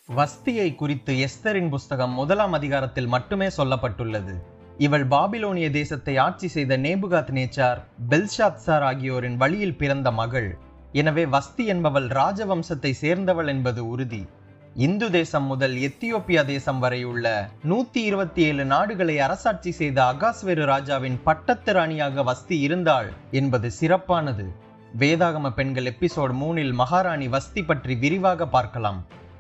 வஸ்தியை குறித்து எஸ்தரின் புஸ்தகம் முதலாம் அதிகாரத்தில் மட்டுமே சொல்லப்பட்டுள்ளது இவள் பாபிலோனிய தேசத்தை ஆட்சி செய்த நேபுகாத் நேச்சார் பெல்ஷாத்சார் ஆகியோரின் வழியில் பிறந்த மகள் எனவே வஸ்தி என்பவள் ராஜவம்சத்தை சேர்ந்தவள் என்பது உறுதி இந்து தேசம் முதல் எத்தியோப்பியா தேசம் வரை உள்ள நூத்தி இருபத்தி ஏழு நாடுகளை அரசாட்சி செய்த அகாஸ்வேரு ராஜாவின் பட்டத்து ராணியாக வஸ்தி இருந்தாள் என்பது சிறப்பானது வேதாகம பெண்கள் எபிசோட் மூணில் மகாராணி வஸ்தி பற்றி விரிவாக பார்க்கலாம்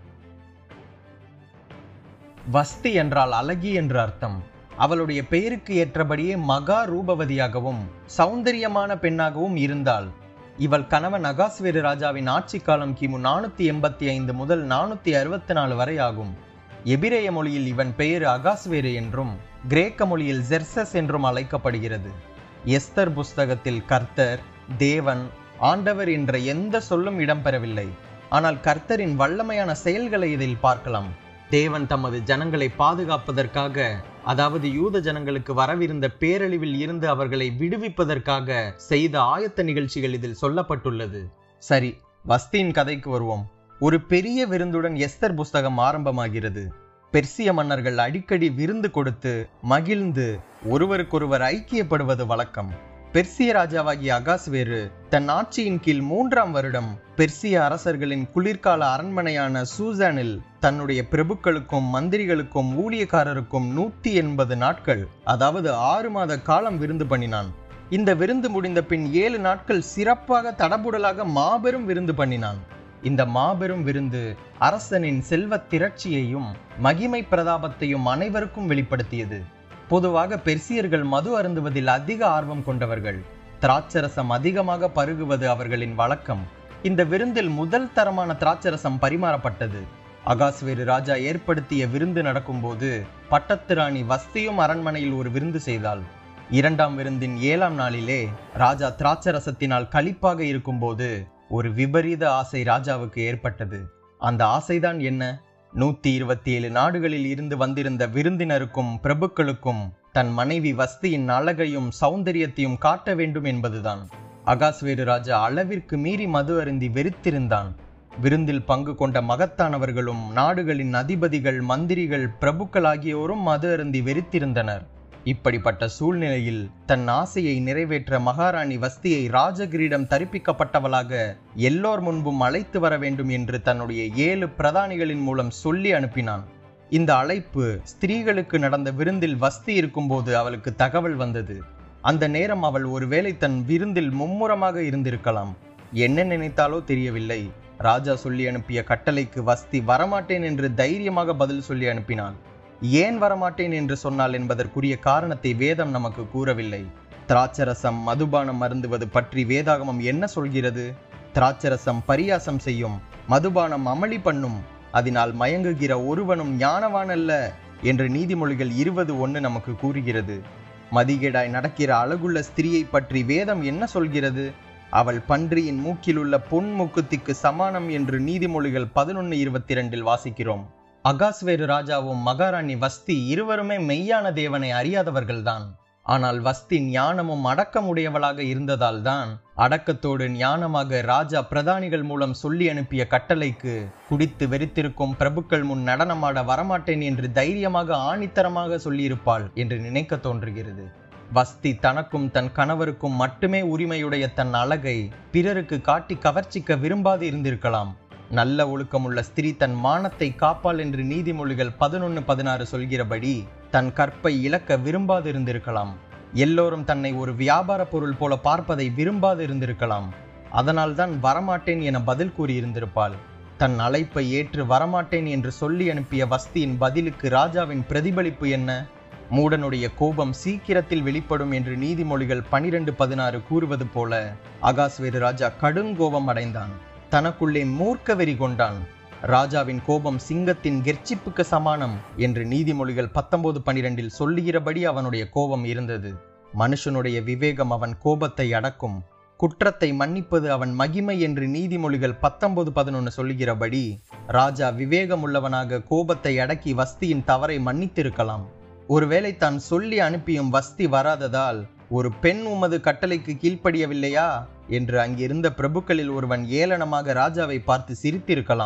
வஸ்தி என்றால் அழகி என்று அர்த்தம் அவளுடைய பெயருக்கு ஏற்றபடியே மகா ரூபவதியாகவும் சௌந்தரியமான பெண்ணாகவும் இருந்தாள் இவள் கணவன் அகாஸ்வேரு ராஜாவின் ஆட்சி காலம் கிமு நானூத்தி எண்பத்தி ஐந்து முதல் நானூத்தி அறுபத்தி நாலு வரை ஆகும் எபிரேய மொழியில் இவன் பெயர் அகாஸ்வேரு என்றும் கிரேக்க மொழியில் ஜெர்சஸ் என்றும் அழைக்கப்படுகிறது எஸ்தர் புஸ்தகத்தில் கர்த்தர் தேவன் ஆண்டவர் என்ற எந்த சொல்லும் இடம்பெறவில்லை ஆனால் கர்த்தரின் வல்லமையான செயல்களை இதில் பார்க்கலாம் தேவன் தமது ஜனங்களை பாதுகாப்பதற்காக அதாவது யூத ஜனங்களுக்கு வரவிருந்த பேரழிவில் இருந்து அவர்களை விடுவிப்பதற்காக செய்த ஆயத்த நிகழ்ச்சிகள் இதில் சொல்லப்பட்டுள்ளது சரி வஸ்தியின் கதைக்கு வருவோம் ஒரு பெரிய விருந்துடன் எஸ்தர் புஸ்தகம் ஆரம்பமாகிறது பெர்சிய மன்னர்கள் அடிக்கடி விருந்து கொடுத்து மகிழ்ந்து ஒருவருக்கொருவர் ஐக்கியப்படுவது வழக்கம் பெர்சிய ராஜாவாகிய அகாஸ்வேரு தன் ஆட்சியின் கீழ் மூன்றாம் வருடம் பெர்சிய அரசர்களின் குளிர்கால அரண்மனையான சூசானில் தன்னுடைய பிரபுக்களுக்கும் மந்திரிகளுக்கும் ஊழியக்காரருக்கும் நூத்தி எண்பது நாட்கள் அதாவது ஆறு மாத காலம் விருந்து பண்ணினான் இந்த விருந்து முடிந்த பின் ஏழு நாட்கள் சிறப்பாக தடபுடலாக மாபெரும் விருந்து பண்ணினான் இந்த மாபெரும் விருந்து அரசனின் செல்வத் திரட்சியையும் மகிமை பிரதாபத்தையும் அனைவருக்கும் வெளிப்படுத்தியது பொதுவாக பெர்சியர்கள் மது அருந்துவதில் அதிக ஆர்வம் கொண்டவர்கள் திராட்சரசம் அதிகமாக பருகுவது அவர்களின் வழக்கம் இந்த விருந்தில் முதல் தரமான திராட்சரசம் பரிமாறப்பட்டது அகாஸ்வேரு ராஜா ஏற்படுத்திய விருந்து நடக்கும்போது பட்டத்து ராணி வஸ்தியும் அரண்மனையில் ஒரு விருந்து செய்தாள் இரண்டாம் விருந்தின் ஏழாம் நாளிலே ராஜா திராட்சரசத்தினால் களிப்பாக இருக்கும்போது ஒரு விபரீத ஆசை ராஜாவுக்கு ஏற்பட்டது அந்த ஆசைதான் என்ன நூத்தி இருபத்தி ஏழு நாடுகளில் இருந்து வந்திருந்த விருந்தினருக்கும் பிரபுக்களுக்கும் தன் மனைவி வஸ்தியின் அழகையும் சௌந்தரியத்தையும் காட்ட வேண்டும் என்பதுதான் அகாஸ்வேரு ராஜா அளவிற்கு மீறி மது அருந்தி வெறுத்திருந்தான் விருந்தில் பங்கு கொண்ட மகத்தானவர்களும் நாடுகளின் அதிபதிகள் மந்திரிகள் பிரபுக்கள் ஆகியோரும் மது அருந்தி வெறுத்திருந்தனர் இப்படிப்பட்ட சூழ்நிலையில் தன் ஆசையை நிறைவேற்ற மகாராணி வஸ்தியை ராஜகிரீடம் தரிப்பிக்கப்பட்டவளாக எல்லோர் முன்பும் அழைத்து வர வேண்டும் என்று தன்னுடைய ஏழு பிரதானிகளின் மூலம் சொல்லி அனுப்பினான் இந்த அழைப்பு ஸ்திரீகளுக்கு நடந்த விருந்தில் வஸ்தி இருக்கும்போது அவளுக்கு தகவல் வந்தது அந்த நேரம் அவள் ஒருவேளை தன் விருந்தில் மும்முரமாக இருந்திருக்கலாம் என்ன நினைத்தாலோ தெரியவில்லை ராஜா சொல்லி அனுப்பிய கட்டளைக்கு வஸ்தி வரமாட்டேன் என்று தைரியமாக பதில் சொல்லி அனுப்பினாள் ஏன் வரமாட்டேன் என்று சொன்னால் என்பதற்குரிய காரணத்தை வேதம் நமக்கு கூறவில்லை திராட்சரசம் மதுபானம் அருந்துவது பற்றி வேதாகமம் என்ன சொல்கிறது திராட்சரசம் பரியாசம் செய்யும் மதுபானம் அமளி பண்ணும் அதனால் மயங்குகிற ஒருவனும் ஞானவான் அல்ல என்று நீதிமொழிகள் இருபது ஒன்று நமக்கு கூறுகிறது மதிகேடாய் நடக்கிற அழகுள்ள ஸ்திரியை பற்றி வேதம் என்ன சொல்கிறது அவள் பன்றியின் மூக்கிலுள்ள பொன் முக்குத்திக்கு சமானம் என்று நீதிமொழிகள் பதினொன்று இருபத்தி ரெண்டில் வாசிக்கிறோம் அகாஸ்வேரு ராஜாவும் மகாராணி வஸ்தி இருவருமே மெய்யான தேவனை அறியாதவர்கள்தான் ஆனால் வஸ்தி ஞானமும் அடக்கமுடையவளாக இருந்ததால் தான் அடக்கத்தோடு ஞானமாக ராஜா பிரதானிகள் மூலம் சொல்லி அனுப்பிய கட்டளைக்கு குடித்து வெறித்திருக்கும் பிரபுக்கள் முன் நடனமாட வரமாட்டேன் என்று தைரியமாக ஆணித்தரமாக சொல்லியிருப்பாள் என்று நினைக்க தோன்றுகிறது வஸ்தி தனக்கும் தன் கணவருக்கும் மட்டுமே உரிமையுடைய தன் அழகை பிறருக்கு காட்டி கவர்ச்சிக்க விரும்பாது இருந்திருக்கலாம் நல்ல ஒழுக்கமுள்ள ஸ்திரீ தன் மானத்தை காப்பாள் என்று நீதிமொழிகள் பதினொன்று பதினாறு சொல்கிறபடி தன் கற்பை இழக்க விரும்பாது இருந்திருக்கலாம் எல்லோரும் தன்னை ஒரு வியாபார பொருள் போல பார்ப்பதை விரும்பாது இருந்திருக்கலாம் அதனால் தான் வரமாட்டேன் என பதில் கூறியிருந்திருப்பாள் தன் அழைப்பை ஏற்று வரமாட்டேன் என்று சொல்லி அனுப்பிய வஸ்தியின் பதிலுக்கு ராஜாவின் பிரதிபலிப்பு என்ன மூடனுடைய கோபம் சீக்கிரத்தில் வெளிப்படும் என்று நீதிமொழிகள் பனிரெண்டு பதினாறு கூறுவது போல அகாஸ்வேரு ராஜா கடுங்கோபம் அடைந்தான் தனக்குள்ளே மூர்க்க வெறி கொண்டான் ராஜாவின் கோபம் சிங்கத்தின் கெர்ச்சிப்புக்கு சமானம் என்று நீதிமொழிகள் பத்தொன்பது பனிரெண்டில் சொல்லுகிறபடி அவனுடைய கோபம் இருந்தது மனுஷனுடைய விவேகம் அவன் கோபத்தை அடக்கும் குற்றத்தை மன்னிப்பது அவன் மகிமை என்று நீதிமொழிகள் பத்தொன்பது பதினொன்று சொல்லுகிறபடி ராஜா விவேகமுள்ளவனாக கோபத்தை அடக்கி வஸ்தியின் தவறை மன்னித்திருக்கலாம் ஒருவேளை தான் சொல்லி அனுப்பியும் வஸ்தி வராததால் ஒரு பெண் உமது கட்டளைக்கு கீழ்ப்படியவில்லையா என்று அங்கிருந்த பிரபுக்களில் ஒருவன் ஏளனமாக ராஜாவை பார்த்து சிரித்திருக்கலாம்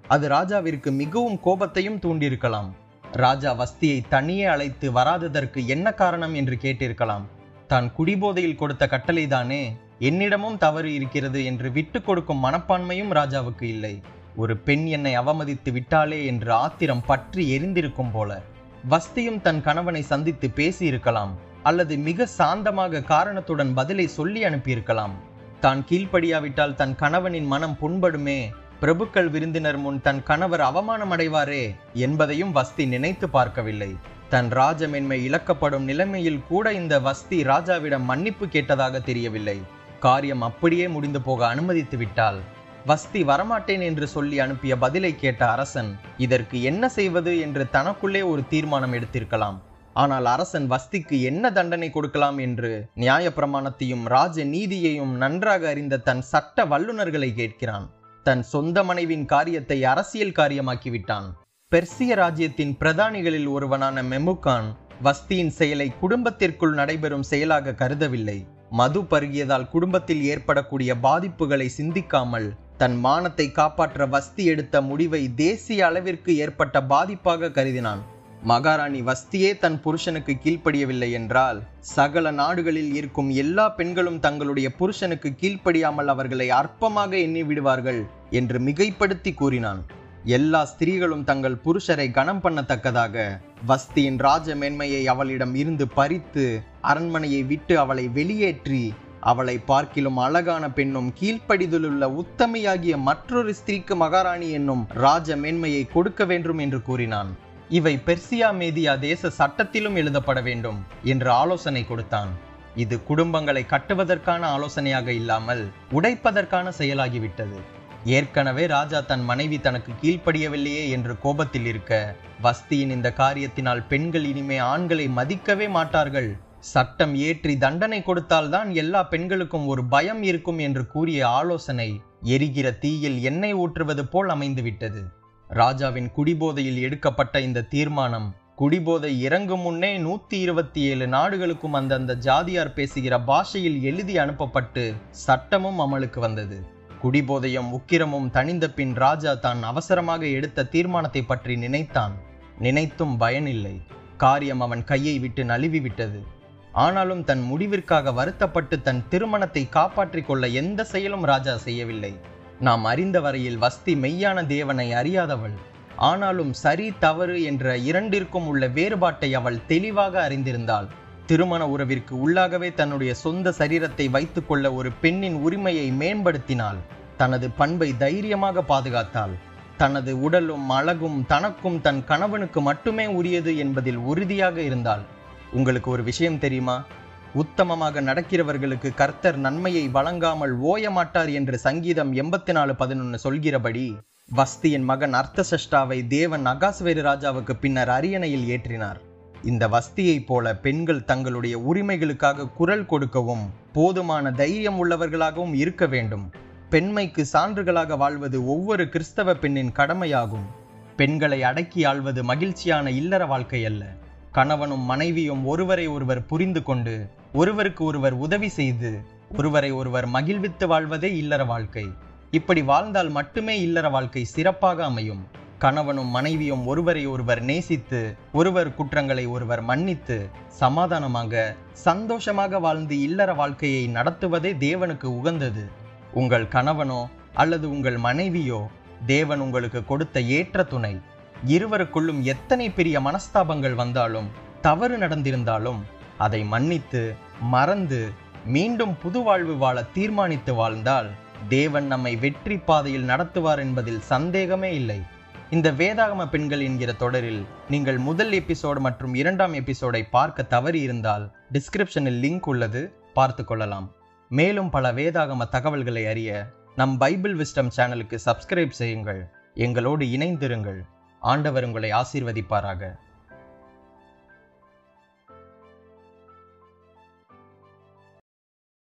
அது ராஜாவிற்கு மிகவும் கோபத்தையும் தூண்டியிருக்கலாம் ராஜா வஸ்தியை தனியே அழைத்து வராததற்கு என்ன காரணம் என்று கேட்டிருக்கலாம் தான் குடிபோதையில் கொடுத்த கட்டளைதானே என்னிடமும் தவறு இருக்கிறது என்று விட்டு கொடுக்கும் மனப்பான்மையும் ராஜாவுக்கு இல்லை ஒரு பெண் என்னை அவமதித்து விட்டாளே என்று ஆத்திரம் பற்றி எரிந்திருக்கும் போல வஸ்தியும் தன் கணவனை சந்தித்து பேசியிருக்கலாம் அல்லது மிக சாந்தமாக காரணத்துடன் பதிலை சொல்லி அனுப்பியிருக்கலாம் தான் கீழ்ப்படியாவிட்டால் தன் கணவனின் மனம் புண்படுமே பிரபுக்கள் விருந்தினர் முன் தன் கணவர் அவமானம் அடைவாரே என்பதையும் வஸ்தி நினைத்து பார்க்கவில்லை தன் ராஜமென்மை இழக்கப்படும் நிலைமையில் கூட இந்த வஸ்தி ராஜாவிடம் மன்னிப்பு கேட்டதாக தெரியவில்லை காரியம் அப்படியே முடிந்து போக அனுமதித்து விட்டால் வஸ்தி வரமாட்டேன் என்று சொல்லி அனுப்பிய பதிலை கேட்ட அரசன் இதற்கு என்ன செய்வது என்று தனக்குள்ளே ஒரு தீர்மானம் எடுத்திருக்கலாம் ஆனால் அரசன் வஸ்திக்கு என்ன தண்டனை கொடுக்கலாம் என்று நியாய பிரமாணத்தையும் ராஜ நீதியையும் நன்றாக அறிந்த தன் சட்ட வல்லுநர்களை கேட்கிறான் தன் சொந்த மனைவின் காரியத்தை அரசியல் காரியமாக்கி விட்டான் பெர்சிய ராஜ்யத்தின் பிரதானிகளில் ஒருவனான மெமுகான் வஸ்தியின் செயலை குடும்பத்திற்குள் நடைபெறும் செயலாக கருதவில்லை மது பருகியதால் குடும்பத்தில் ஏற்படக்கூடிய பாதிப்புகளை சிந்திக்காமல் தன் மானத்தை காப்பாற்ற வஸ்தி எடுத்த முடிவை தேசிய அளவிற்கு ஏற்பட்ட பாதிப்பாக கருதினான் மகாராணி வஸ்தியே தன் புருஷனுக்கு கீழ்ப்படியவில்லை என்றால் சகல நாடுகளில் இருக்கும் எல்லா பெண்களும் தங்களுடைய புருஷனுக்கு கீழ்ப்படியாமல் அவர்களை அற்பமாக எண்ணி விடுவார்கள் என்று மிகைப்படுத்தி கூறினான் எல்லா ஸ்திரீகளும் தங்கள் புருஷரை கனம் பண்ணத்தக்கதாக வஸ்தியின் ராஜ மேன்மையை அவளிடம் இருந்து பறித்து அரண்மனையை விட்டு அவளை வெளியேற்றி அவளை பார்க்கிலும் அழகான பெண்ணும் கீழ்ப்படிதலுள்ள உத்தமையாகிய மற்றொரு ஸ்திரீக்கு மகாராணி என்னும் ராஜ மேன்மையை கொடுக்க வேண்டும் என்று கூறினான் இவை பெர்சியா மேதியா தேச சட்டத்திலும் எழுதப்பட வேண்டும் என்று ஆலோசனை கொடுத்தான் இது குடும்பங்களை கட்டுவதற்கான ஆலோசனையாக இல்லாமல் உடைப்பதற்கான செயலாகிவிட்டது ஏற்கனவே ராஜா தன் மனைவி தனக்கு கீழ்ப்படியவில்லையே என்று கோபத்தில் இருக்க வஸ்தியின் இந்த காரியத்தினால் பெண்கள் இனிமே ஆண்களை மதிக்கவே மாட்டார்கள் சட்டம் ஏற்றி தண்டனை கொடுத்தால்தான் எல்லா பெண்களுக்கும் ஒரு பயம் இருக்கும் என்று கூறிய ஆலோசனை எரிகிற தீயில் எண்ணெய் ஊற்றுவது போல் அமைந்துவிட்டது ராஜாவின் குடிபோதையில் எடுக்கப்பட்ட இந்த தீர்மானம் குடிபோதை இறங்கும் முன்னே நூத்தி இருபத்தி ஏழு நாடுகளுக்கும் அந்தந்த ஜாதியார் பேசுகிற பாஷையில் எழுதி அனுப்பப்பட்டு சட்டமும் அமலுக்கு வந்தது குடிபோதையும் உக்கிரமும் தணிந்த பின் ராஜா தான் அவசரமாக எடுத்த தீர்மானத்தை பற்றி நினைத்தான் நினைத்தும் பயனில்லை காரியம் அவன் கையை விட்டு நழுவி விட்டது ஆனாலும் தன் முடிவிற்காக வருத்தப்பட்டு தன் திருமணத்தை காப்பாற்றிக் கொள்ள எந்த செயலும் ராஜா செய்யவில்லை நாம் அறிந்த வரையில் வஸ்தி மெய்யான தேவனை அறியாதவள் ஆனாலும் சரி தவறு என்ற இரண்டிற்கும் உள்ள வேறுபாட்டை அவள் தெளிவாக அறிந்திருந்தாள் திருமண உறவிற்கு உள்ளாகவே தன்னுடைய சொந்த சரீரத்தை வைத்துக்கொள்ள ஒரு பெண்ணின் உரிமையை மேம்படுத்தினாள் தனது பண்பை தைரியமாக பாதுகாத்தாள் தனது உடலும் அழகும் தனக்கும் தன் கணவனுக்கு மட்டுமே உரியது என்பதில் உறுதியாக இருந்தாள் உங்களுக்கு ஒரு விஷயம் தெரியுமா உத்தமமாக நடக்கிறவர்களுக்கு கர்த்தர் நன்மையை வழங்காமல் ஓய மாட்டார் என்று சங்கீதம் எண்பத்தி நாலு பதினொன்று சொல்கிறபடி வஸ்தியின் மகன் அர்த்தசஷ்டாவை தேவன் அகாஸ்வேரு ராஜாவுக்கு பின்னர் அரியணையில் ஏற்றினார் இந்த வஸ்தியைப் போல பெண்கள் தங்களுடைய உரிமைகளுக்காக குரல் கொடுக்கவும் போதுமான தைரியம் உள்ளவர்களாகவும் இருக்க வேண்டும் பெண்மைக்கு சான்றுகளாக வாழ்வது ஒவ்வொரு கிறிஸ்தவ பெண்ணின் கடமையாகும் பெண்களை அடக்கி ஆள்வது மகிழ்ச்சியான இல்லற வாழ்க்கை அல்ல கணவனும் மனைவியும் ஒருவரை ஒருவர் புரிந்து கொண்டு ஒருவருக்கு ஒருவர் உதவி செய்து ஒருவரை ஒருவர் மகிழ்வித்து வாழ்வதே இல்லற வாழ்க்கை இப்படி வாழ்ந்தால் மட்டுமே இல்லற வாழ்க்கை சிறப்பாக அமையும் கணவனும் மனைவியும் ஒருவரை ஒருவர் நேசித்து ஒருவர் குற்றங்களை ஒருவர் மன்னித்து சமாதானமாக சந்தோஷமாக வாழ்ந்து இல்லற வாழ்க்கையை நடத்துவதே தேவனுக்கு உகந்தது உங்கள் கணவனோ அல்லது உங்கள் மனைவியோ தேவன் உங்களுக்கு கொடுத்த ஏற்ற துணை இருவருக்குள்ளும் எத்தனை பெரிய மனஸ்தாபங்கள் வந்தாலும் தவறு நடந்திருந்தாலும் அதை மன்னித்து மறந்து மீண்டும் புது வாழ்வு வாழ தீர்மானித்து வாழ்ந்தால் தேவன் நம்மை வெற்றி பாதையில் நடத்துவார் என்பதில் சந்தேகமே இல்லை இந்த வேதாகம பெண்கள் என்கிற தொடரில் நீங்கள் முதல் எபிசோடு மற்றும் இரண்டாம் எபிசோடை பார்க்க தவறி இருந்தால் டிஸ்கிரிப்ஷனில் லிங்க் உள்ளது பார்த்து கொள்ளலாம் மேலும் பல வேதாகம தகவல்களை அறிய நம் பைபிள் விஸ்டம் சேனலுக்கு சப்ஸ்கிரைப் செய்யுங்கள் எங்களோடு இணைந்திருங்கள் ஆண்டவர் உங்களை ஆசீர்வதிப்பாராக